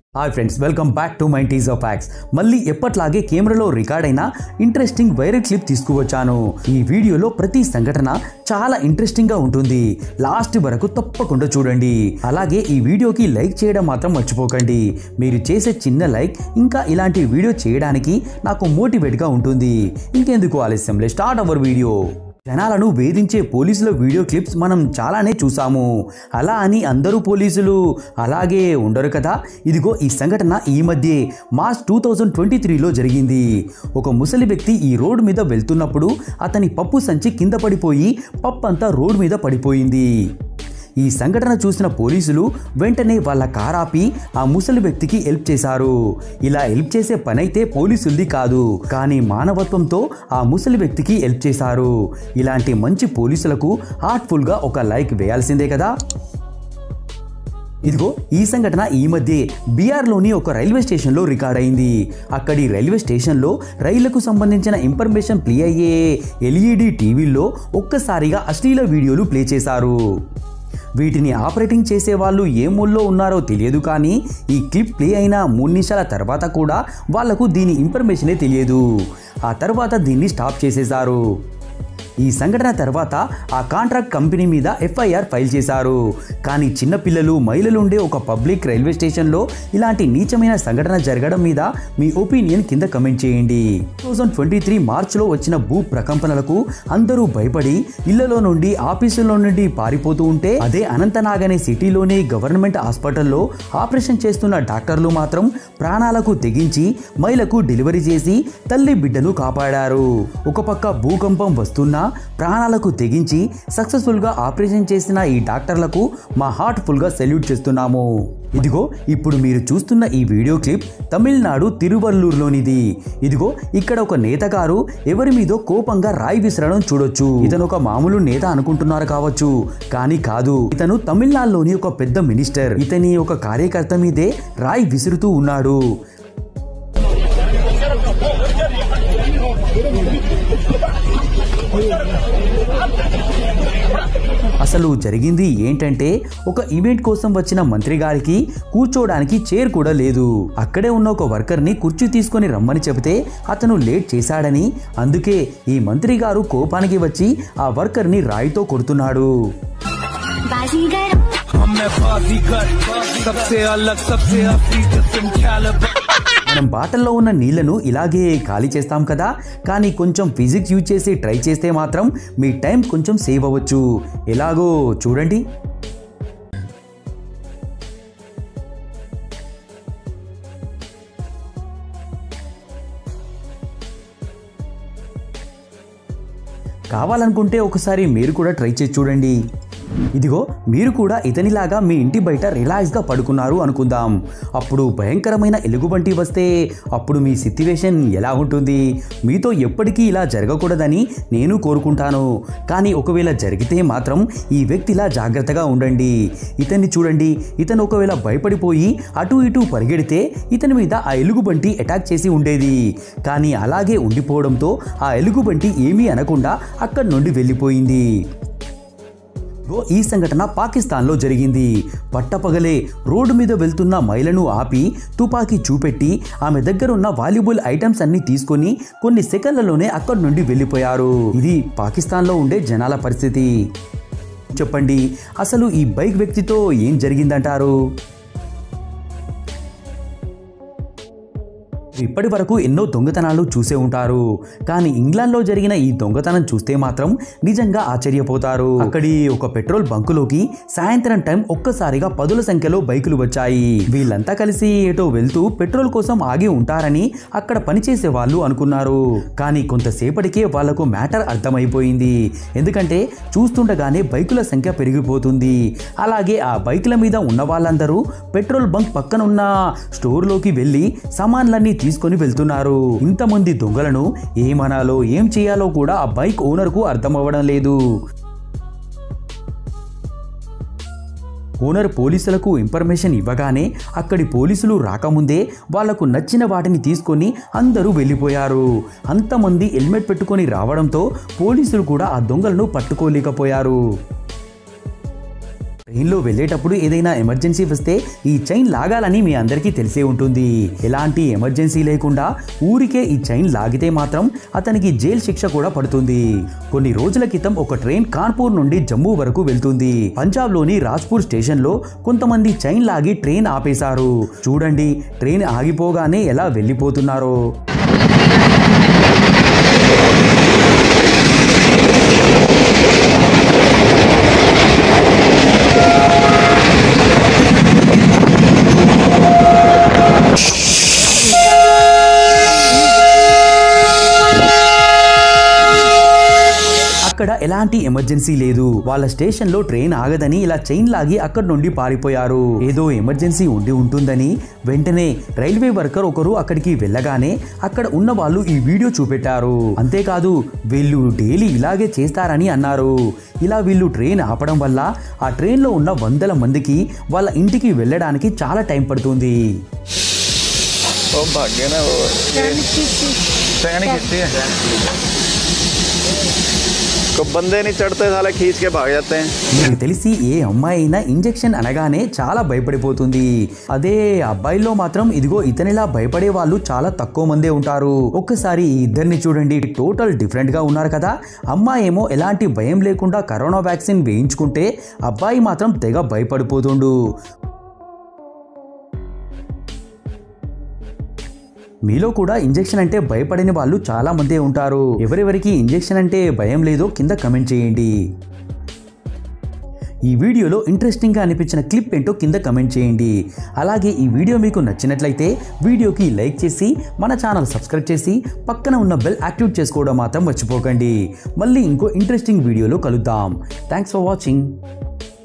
hi friends welcome back to my tease of facts మళ్ళీ ఎప్పట్లాగే కెమెరాలో రికార్డ్ అయిన ఇంట్రెస్టింగ్ వైరల్ క్లిప్ తీసుకువచ్చాను ఈ వీడియోలో ప్రతి సంఘటన చాలా ఇంట్రెస్టింగ్ గా ఉంటుంది లాస్ట్ వరకు తప్పకుండా చూడండి అలాగే ఈ వీడియోకి లైక్ చేయడం మాత్రం మర్చిపోకండి మీరు చేసే చిన్న లైక్ ఇంకా ఇలాంటి వీడియో చేయడానికి నాకు మోటివేట్ గా ఉంటుంది ఇంకెందుకు ఆలస్యం స్టార్ట్ అవర్ వీడియో జనాలను వేధించే పోలీసుల వీడియో క్లిప్స్ మనం చాలానే చూసాము అలా అని అందరూ పోలీసులు అలాగే ఉండరు కదా ఇదిగో ఈ సంఘటన ఈ మధ్య మార్చ్ టూ థౌజండ్ ట్వంటీ త్రీలో జరిగింది ఒక ముసలి వ్యక్తి ఈ రోడ్డు మీద వెళ్తున్నప్పుడు అతని పప్పు సంచి కింద పడిపోయి పప్పు అంతా రోడ్డు మీద పడిపోయింది ఈ సంఘటన చూసిన పోలీసులు వెంటనే వాళ్ళ కార్ ఆపి ఆ ముసలి వ్యక్తికి హెల్ప్ చేశారు ఇలా హెల్ప్ చేసే పనైతే పోలీసులది కాదు కానీ మానవత్వంతో ఆ ముసలి వ్యక్తికి హెల్ప్ చేశారు ఇలాంటి మంచి పోలీసులకు హార్ట్ఫుల్గా ఒక లైక్ వేయాల్సిందే కదా ఇదిగో ఈ సంఘటన ఈ మధ్య బీహార్లోని ఒక రైల్వే స్టేషన్లో రికార్డ్ అయింది అక్కడి రైల్వే స్టేషన్లో రైళ్లకు సంబంధించిన ఇన్ఫర్మేషన్ ప్లే అయ్యే ఎల్ఈడి టీవీల్లో ఒక్కసారిగా అశ్లీల వీడియోలు ప్లే చేశారు వీటిని ఆపరేటింగ్ చేసే వాళ్ళు ఏ మూల్లో ఉన్నారో తెలియదు కానీ ఈ క్లిప్ ప్లే అయిన మూడు నిమిషాల తర్వాత కూడా వాళ్లకు దీని ఇన్ఫర్మేషనే తెలియదు ఆ తర్వాత దీన్ని స్టాప్ చేసేశారు ఈ సంఘటన తర్వాత ఆ కాంట్రాక్ట్ కంపెనీ మీద ఎఫ్ఐఆర్ ఫైల్ చేశారు కానీ చిన్నపిల్లలు మహిళలు ఉండే ఒక పబ్లిక్ రైల్వే స్టేషన్లో ఇలాంటి నీచమైన సంఘటన జరగడం మీద మీ ఒపీనియన్ కింద కమెంట్ చేయండి టూ థౌజండ్ ట్వంటీ త్రీ మార్చ్లో వచ్చిన భూ ప్రకంపనలకు అందరూ భయపడి ఇళ్లలో నుండి ఆఫీసుల్లో నుండి పారిపోతూ ఉంటే అదే అనంతనాగ్ అనే సిటీలోని గవర్నమెంట్ హాస్పిటల్లో ఆపరేషన్ చేస్తున్న డాక్టర్లు మాత్రం ప్రాణాలకు తెగించి మహిళకు డెలివరీ చేసి తల్లి బిడ్డను కాపాడారు ఒక పక్క భూకంపం వస్తున్నా ప్రాణాలకు తెగించి సక్సెస్ఫుల్గా ఆపరేషన్ చేసిన ఈ డాక్టర్లకు మా హార్ట్ఫుల్గా సెల్యూట్ చేస్తున్నాము ఇదిగో ఇప్పుడు మీరు చూస్తున్న ఈ వీడియో క్లిప్ తమిళనాడు తిరువల్లూరులోనిది ఇదిగో ఇక్కడ ఒక నేత గారు ఎవరి మీదో కోపంగా రాయి విసరడం చూడొచ్చు ఇతను ఒక మామూలు నేత అనుకుంటున్నారు కావచ్చు కానీ కాదు ఇతను తమిళనాడులోని ఒక పెద్ద మినిస్టర్ ఇతని ఒక కార్యకర్త మీదే రాయి విసురుతూ ఉన్నాడు అసలు జరిగింది ఏంటంటే ఒక ఈవెంట్ కోసం వచ్చిన మంత్రి గారికి కూర్చోవడానికి చైర్ కూడా లేదు అక్కడే ఉన్న ఒక వర్కర్ని కుర్చీ తీసుకొని రమ్మని చెబితే అతను లేట్ చేశాడని అందుకే ఈ మంత్రి గారు కోపానికి వచ్చి ఆ వర్కర్ని రాయితో కొడుతున్నాడు बाजीगर हम मैं बाजीगर सबसे अलग सबसे असली जिसम कैलिबर మనం బాటల్లో ఉన్న నీళ్లను ఇలాగే ఖాళీ చేస్తాం కదా కానీ కొంచెం ఫిజిక్స్ యూజ్ చేసి ట్రై చేస్తే మాత్రం మీ టైం కొంచెం సేవ్ అవ్వచ్చు ఎలాగో చూడండి కావాలనుకుంటే ఒకసారి మీరు కూడా ట్రై చేసి చూడండి ఇదిగో మీరు కూడా ఇతనిలాగా మీ ఇంటి బయట రిలాక్స్గా పడుకున్నారు అనుకుందాం అప్పుడు భయంకరమైన ఎలుగుబంటి వస్తే అప్పుడు మీ సిట్యువేషన్ ఎలా ఉంటుంది మీతో ఎప్పటికీ ఇలా జరగకూడదని నేను కోరుకుంటాను కానీ ఒకవేళ జరిగితే మాత్రం ఈ వ్యక్తిలా జాగ్రత్తగా ఉండండి ఇతన్ని చూడండి ఇతను ఒకవేళ భయపడిపోయి అటు ఇటు పరిగెడితే ఇతని మీద ఆ ఎలుగుబంటి అటాక్ చేసి ఉండేది కానీ అలాగే ఉండిపోవడంతో ఆ ఎలుగుబంటి ఏమీ అనకుండా అక్కడి నుండి వెళ్ళిపోయింది ఇదిగో ఈ సంఘటన పాకిస్తాన్లో జరిగింది పట్టపగలే రోడ్డు మీద వెళ్తున్న మహిళను ఆపి తుపాకీ చూపెట్టి ఆమె దగ్గర ఉన్న వాల్యుబుల్ ఐటమ్స్ అన్ని తీసుకొని కొన్ని సెకండ్లలోనే అక్కడి నుండి వెళ్ళిపోయారు ఇది పాకిస్తాన్లో ఉండే జనాల పరిస్థితి చెప్పండి అసలు ఈ బైక్ వ్యక్తితో ఏం జరిగిందంటారు ఇప్పటి వరకు ఎన్నో దొంగతనాలు చూసే ఉంటారు కానీ ఇంగ్లాండ్లో జరిగిన ఈ దొంగతనం చూస్తే మాత్రం నిజంగా ఆశ్చర్యపోతారు అక్కడి ఒక పెట్రోల్ బంకులోకి సాయంత్రం టైం ఒక్కసారిగా పదుల సంఖ్యలో బైకులు వచ్చాయి వీళ్ళంతా కలిసి ఏటో వెళ్తూ పెట్రోల్ కోసం ఆగి ఉంటారని అక్కడ పనిచేసే వాళ్ళు అనుకున్నారు కానీ కొంతసేపటికే వాళ్లకు మ్యాటర్ అర్థమైపోయింది ఎందుకంటే చూస్తుండగానే బైకుల సంఖ్య పెరిగిపోతుంది అలాగే ఆ బైకుల మీద ఉన్న వాళ్ళందరూ పెట్రోల్ బంక్ పక్కన ఉన్న స్టోర్లోకి వెళ్ళి సామాన్లన్నీ తీసుకొని వెళ్తున్నారు ఇంతమంది దొంగలను ఏమనాలో ఏం చేయాలో కూడా ఆ బైక్ ఓనర్కు అర్థం అవ్వడం లేదు ఓనర్ పోలీసులకు ఇన్ఫర్మేషన్ ఇవ్వగానే అక్కడి పోలీసులు రాకముందే వాళ్లకు నచ్చిన వాటిని తీసుకొని అందరూ వెళ్ళిపోయారు అంతమంది హెల్మెట్ పెట్టుకొని రావడంతో పోలీసులు కూడా ఆ దొంగలను పట్టుకోలేకపోయారు ట్రైన్లో వెళ్ళేటప్పుడు ఏదైనా ఎమర్జెన్సీ వస్తే ఈ చైన్ లాగాలని మీ అందరికీ తెలిసే ఉంటుంది ఎలాంటి ఎమర్జెన్సీ లేకుండా ఊరికే ఈ చైన్ లాగితే మాత్రం అతనికి జైలు శిక్ష కూడా పడుతుంది కొన్ని రోజుల క్రితం ఒక ట్రైన్ కాన్పూర్ నుండి జమ్మూ వరకు వెళ్తుంది పంజాబ్లోని రాజ్పూర్ స్టేషన్లో కొంతమంది చైన్ లాగి ట్రైన్ ఆపేశారు చూడండి ట్రైన్ ఆగిపోగానే ఎలా వెళ్ళిపోతున్నారో అక్కడ ఎలాంటి ఎమర్జెన్సీ లేదు వాళ్ళ స్టేషన్ లో ట్రైన్ ఆగదని ఇలా చైన్ లాగి అక్కడి నుండి పారిపోయారు ఏదో ఎమర్జెన్సీ ఉండి ఉంటుందని వెంటనే రైల్వే వర్కర్ ఒకరు అక్కడికి వెళ్ళగానే అక్కడ ఉన్న వాళ్ళు ఈ వీడియో చూపెట్టారు అంతేకాదు వీళ్ళు డైలీ ఇలాగే చేస్తారని అన్నారు ఇలా వీళ్ళు ట్రైన్ ఆపడం వల్ల ఆ ట్రైన్లో ఉన్న వందల మందికి వాళ్ళ ఇంటికి వెళ్ళడానికి చాలా టైం పడుతుంది वो भाग गया ना वो टहनी खींचती है को बंदे नहीं चढ़ते साले खींच के भाग जाते हैं మీకు తెలిసి ఏ అమ్మాయి అయినా ఇంజెక్షన్ అనగానే చాలా భయపడిపోతుంది అదే అబ్బాయిల్లో మాత్రం ఇదిగో ఇతనిలా భయపడే వాళ్ళు చాలా తక్కువ మందే ఉంటారు ఒక్కసారి ఈ ఇద్దరిని చూడండి టోటల్ డిఫరెంట్ గా ఉన్నారు కదా అమ్మాయి ఏమో ఎలాంటి భయం లేకుండా కరోనా వ్యాక్సిన్ వేయించుకుంటే అబ్బాయి మాత్రం తెగ భయపడిపోతుండు మీలో కూడా ఇంజెక్షన్ అంటే భయపడని వాళ్ళు చాలా మందే ఉంటారు ఎవరెవరికి ఇంజెక్షన్ అంటే భయం లేదో కింద కమెంట్ చేయండి ఈ వీడియోలో ఇంట్రెస్టింగ్గా అనిపించిన క్లిప్ ఏంటో కింద కమెంట్ చేయండి అలాగే ఈ వీడియో మీకు నచ్చినట్లయితే వీడియోకి లైక్ చేసి మన ఛానల్ సబ్స్క్రైబ్ చేసి పక్కన ఉన్న బెల్ యాక్టివేట్ చేసుకోవడం మాత్రం మర్చిపోకండి మళ్ళీ ఇంకో ఇంట్రెస్టింగ్ వీడియోలో కలుద్దాం థ్యాంక్స్ ఫర్ వాచింగ్